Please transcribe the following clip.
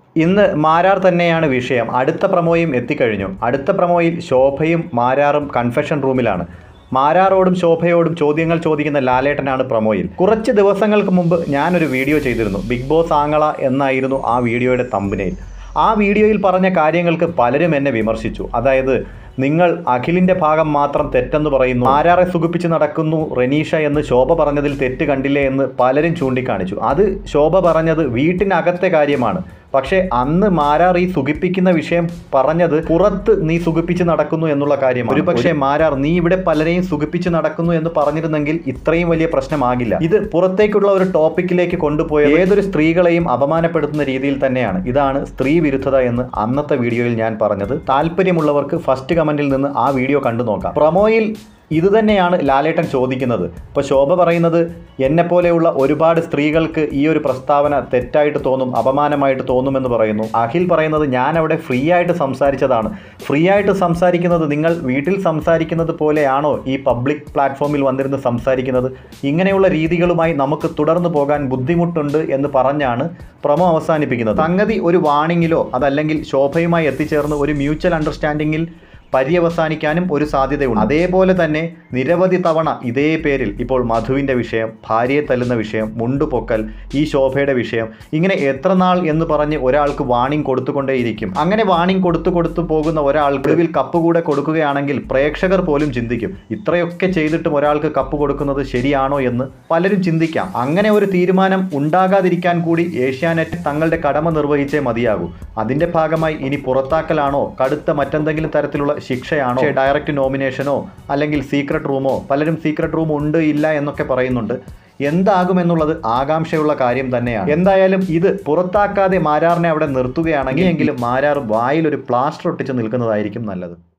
ഇന്ന് മാരാർ തന്നെയാണ് വിഷയം അടുത്ത പ്രമോയും എത്തിക്കഴിഞ്ഞു അടുത്ത പ്രമോയിൽ ശോഭയും മാരാറും കൺഫെഷൻ റൂമിലാണ് മാരാറോടും ശോഭയോടും ചോദ്യങ്ങൾ ചോദിക്കുന്ന ലാലേട്ടനാണ് പ്രമോയിൽ കുറച്ച് ദിവസങ്ങൾക്ക് മുമ്പ് ഞാനൊരു വീഡിയോ ചെയ്തിരുന്നു ബിഗ് ബോസ് ആങ്ങള എന്നായിരുന്നു ആ വീഡിയോയുടെ തമ്പനയിൽ ആ വീഡിയോയിൽ പറഞ്ഞ കാര്യങ്ങൾക്ക് പലരും എന്നെ വിമർശിച്ചു അതായത് നിങ്ങൾ അഖിലിന്റെ ഭാഗം മാത്രം തെറ്റെന്ന് പറയുന്നു ആരാറെ സുഖിപ്പിച്ച് നടക്കുന്നു റെനീഷ എന്ന് ശോഭ പറഞ്ഞതിൽ തെറ്റ് കണ്ടില്ലേ എന്ന് പലരും ചൂണ്ടിക്കാണിച്ചു അത് ശോഭ പറഞ്ഞത് വീട്ടിനകത്തെ കാര്യമാണ് പക്ഷേ അന്ന് മാരാർ ഈ സുഖിപ്പിക്കുന്ന വിഷയം പറഞ്ഞത് പുറത്ത് നീ സുഖിപ്പിച്ച് നടക്കുന്നു എന്നുള്ള കാര്യമാണ് ഒരു പക്ഷേ മാരാർ നീ ഇവിടെ പലരെയും സുഖിപ്പിച്ച് നടക്കുന്നു എന്ന് പറഞ്ഞിരുന്നെങ്കിൽ ഇത്രയും വലിയ പ്രശ്നമാകില്ല ഇത് പുറത്തേക്കുള്ള ഒരു ടോപ്പിക്കിലേക്ക് കൊണ്ടുപോയ ഏതൊരു സ്ത്രീകളെയും അപമാനപ്പെടുത്തുന്ന രീതിയിൽ തന്നെയാണ് ഇതാണ് സ്ത്രീ വിരുദ്ധത എന്ന് അന്നത്തെ വീഡിയോയിൽ ഞാൻ പറഞ്ഞത് താല്പര്യമുള്ളവർക്ക് ഫസ്റ്റ് കമന്റിൽ നിന്ന് ആ വീഡിയോ കണ്ടു നോക്കാം പ്രൊമോയിൽ ഇത് തന്നെയാണ് ലാലേട്ടൻ ചോദിക്കുന്നത് ഇപ്പോൾ ശോഭ പറയുന്നത് എന്നെപ്പോലെയുള്ള ഒരുപാട് സ്ത്രീകൾക്ക് ഈ ഒരു പ്രസ്താവന തെറ്റായിട്ട് തോന്നും അപമാനമായിട്ട് തോന്നുമെന്ന് പറയുന്നു അഖിൽ പറയുന്നത് ഞാൻ അവിടെ ഫ്രീ ആയിട്ട് സംസാരിച്ചതാണ് ഫ്രീ ആയിട്ട് സംസാരിക്കുന്നത് നിങ്ങൾ വീട്ടിൽ സംസാരിക്കുന്നത് പോലെയാണോ ഈ പബ്ലിക് പ്ലാറ്റ്ഫോമിൽ വന്നിരുന്ന് സംസാരിക്കുന്നത് ഇങ്ങനെയുള്ള രീതികളുമായി നമുക്ക് തുടർന്ന് പോകാൻ ബുദ്ധിമുട്ടുണ്ട് എന്ന് പറഞ്ഞാണ് പ്രമോ അവസാനിപ്പിക്കുന്നത് സംഗതി ഒരു വാണിങ്ങിലോ അതല്ലെങ്കിൽ ശോഭയുമായി എത്തിച്ചേർന്ന് ഒരു മ്യൂച്വൽ അണ്ടർസ്റ്റാൻഡിങ്ങിൽ പര്യവസാനിക്കാനും ഒരു സാധ്യതയുണ്ട് അതേപോലെ തന്നെ നിരവധി തവണ ഇതേ പേരിൽ ഇപ്പോൾ മധുവിൻ്റെ വിഷയം ഭാര്യയെ തല്ലുന്ന വിഷയം മുണ്ടുപൊക്കൽ ഈ ശോഭയുടെ വിഷയം ഇങ്ങനെ എത്ര നാൾ എന്ന് പറഞ്ഞ് ഒരാൾക്ക് വാണിംഗ് കൊടുത്തുകൊണ്ടേയിരിക്കും അങ്ങനെ വാണിംഗ് കൊടുത്തു കൊടുത്തു പോകുന്ന ഒരാൾക്ക് ഒടുവിൽ കപ്പ് കൂടെ കൊടുക്കുകയാണെങ്കിൽ പ്രേക്ഷകർ പോലും ചിന്തിക്കും ഇത്രയൊക്കെ ചെയ്തിട്ടും ഒരാൾക്ക് കപ്പ് കൊടുക്കുന്നത് ശരിയാണോ എന്ന് പലരും ചിന്തിക്കാം അങ്ങനെ ഒരു തീരുമാനം ഉണ്ടാകാതിരിക്കാൻ കൂടി ഏഷ്യാനെറ്റ് തങ്ങളുടെ കടമ നിർവഹിച്ചേ മതിയാകൂ അതിന്റെ ഭാഗമായി ഇനി പുറത്താക്കലാണോ കടുത്ത മറ്റെന്തെങ്കിലും തരത്തിലുള്ള ശിക്ഷയാണോ ഡയറക്റ്റ് നോമിനേഷനോ അല്ലെങ്കിൽ സീക്രട്ട് റൂമോ പലരും സീക്രട്ട് റൂം ഉണ്ട് ഇല്ല എന്നൊക്കെ പറയുന്നുണ്ട് എന്താകുമെന്നുള്ളത് ആകാംക്ഷയുള്ള കാര്യം തന്നെയാണ് എന്തായാലും ഇത് പുറത്താക്കാതെ മാരാറിനെ അവിടെ നിർത്തുകയാണെങ്കിൽ എങ്കിലും മാരാർ വായിൽ ഒരു പ്ലാസ്റ്റർ ഒട്ടിച്ച് നിൽക്കുന്നതായിരിക്കും നല്ലത്